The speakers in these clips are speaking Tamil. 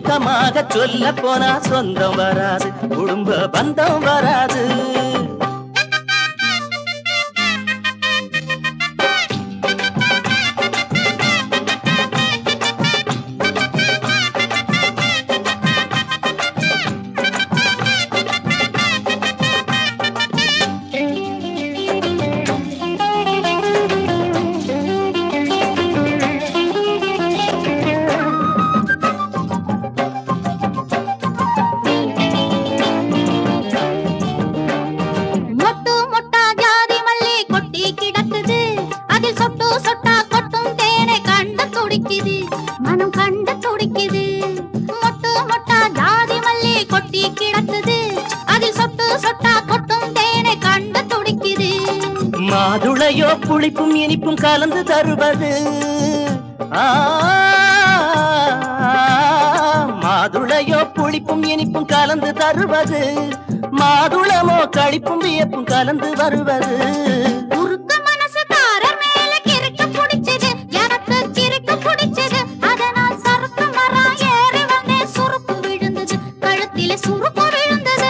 சுருக்கமாக சொல்ல போனா சொந்தம் வராது குடும்ப பந்தம் வராது மொட்டு மொட்டா ஜாதி மல்லி கொட்டி கிடக்குது அதில் சொட்டு சொட்டா கொட்டும் தேனை கண்ட துடிக்குது மனம் கண்ட துடிக்குது மொட்டு மொட்டா ஜாதி மல்லி கொட்டி கிடக்குது அதில் சொட்டு சொட்டா கொட்டும் தேனை கண்ட துடிக்குது மாதுளையோ புளிப்பும் இனிப்பும் கலந்து தருவது ஆ, மாதுளையோ புளிப்பும் இனிப்பும் கலந்து தருவது மாதுளமோ களிப்பும் வியப்பும் கலந்து வருவது உருக்க மனசுக்காரர் மேல கிறுக்க புடிச்சது எனக்கு கிறுக்க புடிச்சது அதனால் சறுக்கு மரம் ஏறி வந்தே சுருக்கு விழுந்தது கழுத்தில சுருக்கு விழுந்தது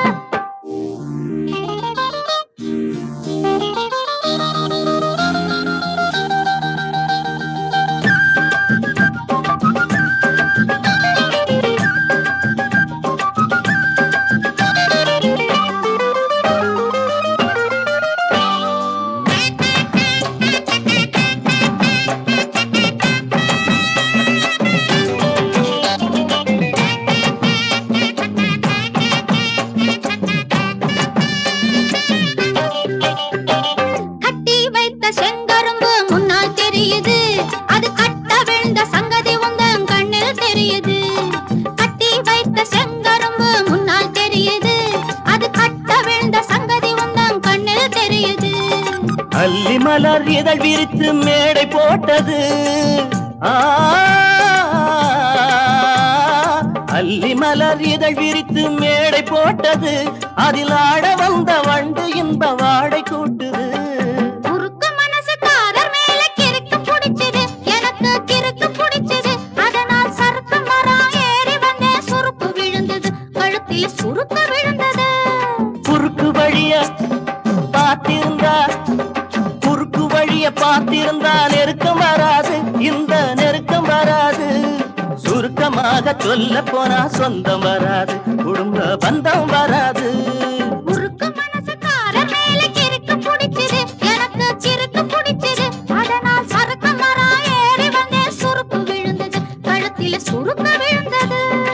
கட்டி வைத்த செங்கரும்பு முன்னால் தெரியுது அது கட்ட விழுந்த சங்கதி உந்தன் கண்ணில் தெரியுது கட்டி வைத்த செங்கரும்பு முன்னால் தெரியுது அது கட்ட விழுந்த சங்கதி உந்தன் கண்ணில் தெரியுது அல்லி மலர் இதழ் விரித்து மேடை போட்டது ஆ, அல்லி மலர் இதழ் விரித்து மேடை போட்டது அதில் ஆட வந்த வண்டு இன்ப வாடை கூட்டுது உருக்க மனசுக்காரர் மேல கிறுக்கு புடிச்சது எனக்கு கிறுக்கு புடிச்சது அதனால் சறுக்கு மரம் ஏறி வந்தே சுருக்கு விழுந்தது கழுத்தில் சுருக்கு விழுந்தது குறுக்கு வழிய பார்த்திருந்தா குறுக்கு வழிய பார்த்திருந்தா நெருக்கம் வராது இந்த நெருக்கம் வராது சுருக்கமாக சொல்ல போனா சொந்தம் வராது குடும்ப பந்தம் வராது உருக்க மனசுக்காரர் மேல கிறுக்கு புடிச்சது எனக்கு கிறுக்கு புடிச்சது அதனால் சறுக்கு மரம் ஏறி வந்தே சுருக்கு விழுந்தது கழுத்தில் சுருக்கு விழுந்தது